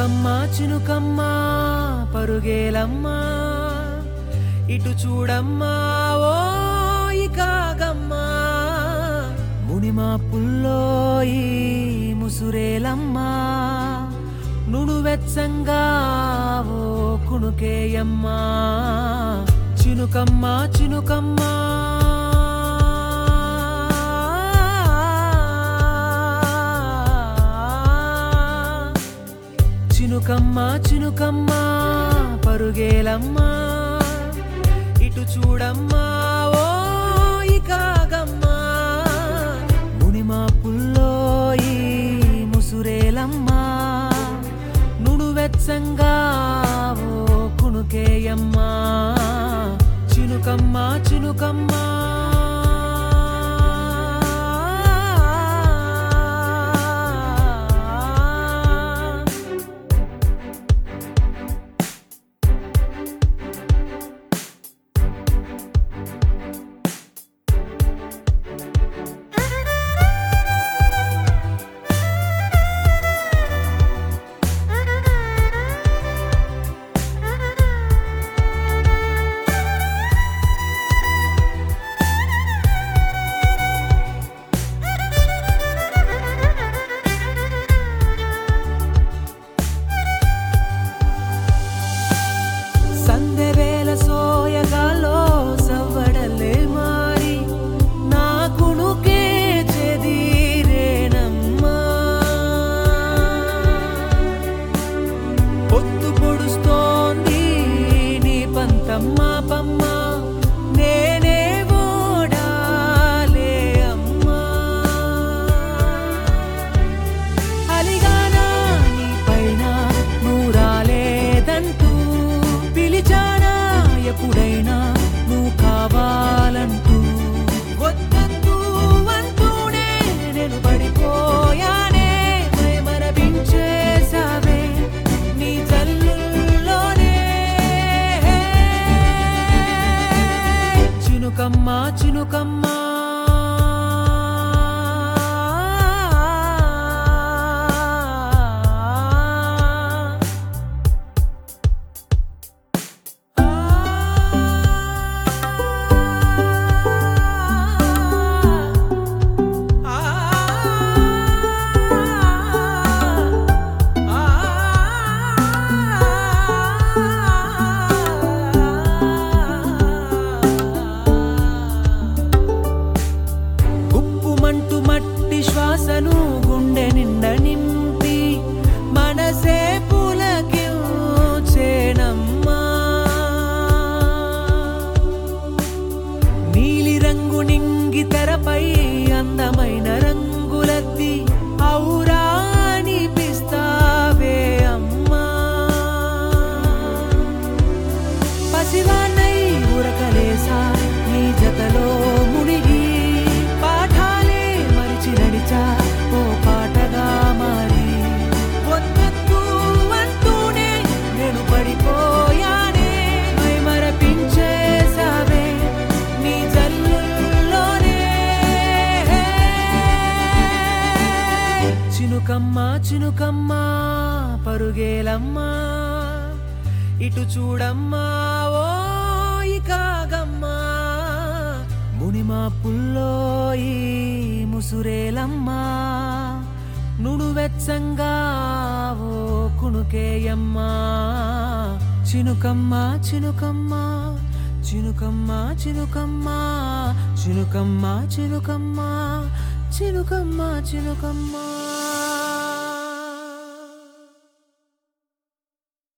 చినుకమ్మ చినుకమ్మ పరుగేలమ్మా ఇటు చూడమ్మా ఓ కాగమ్మా మునిమా పుల్లోయి ముసురేలమ్మా నుడు వెచ్చంగా ఓ కుణుకేయమ్మా చినుకమ్మ చినుకమ్మా చినుకమ్మ చినుకమ్మ పరుగేలమ్మా ఇటు చూడమ్మా ఓ కాగమ్మా మునిమా పుల్లోయి ముసురేలమ్మా నుడు వెచ్చంగా ఓ కుణుకేయమ్మా చినుకమ్మ చినుకమ్మా సందెవేల సోయగాలో సవ్వడలే మారి నా కుణుకే చెదిరేనమ్మా పొత్తు పొడుస్తోంది నీ పంతమ్మా పమ్మ నేనే ఓడాలే అమ్మా అలిగానా నీ పైన నూరాలేదంటూ పిలిచానా ఎప్పుడైనా నువ్వు కావాలంటూ వద్దొద్దు అంటూనే నేను పడిపోయానే మరపించేసావే నీ జల్లుల్లోనే చినుకమ్మ చినుకమ్మ ఉప్పుమంటూ మట్టి శ్వాసను గుండె నిండ నింపి మనసే పులకించేనమ్మా నీలి రంగు నింగి తెరపై అందమైన రంగులద్ది ఔరా అనిపిస్తావే అమ్మా పసివానై ఉరకలేసా నీ జతలో మునిగి పాఠాలే మరిచి నడిచా ఓ పాటగా మారి వద్దొద్దు అంటూనే నేను పడిపోయానే మై మరపించేసావే నీ జల్లుల్లోనే చినుకమ్మ చినుకమ్మ పరుగేలమ్మా ఇటు చూడమ్మా ఓ కాగమ్మా మునిమా పుల్లోయి ముసురేలమ్మా నుడు వెచ్చంగా ఓ కుణుకేయమ్మా చినుకమ్మ చినుకమ్మ చినుకమ్మ చినుకమ్మ చినుకమ్మ చినుకమ్మ చినుకమ్మ చినుకమ్మ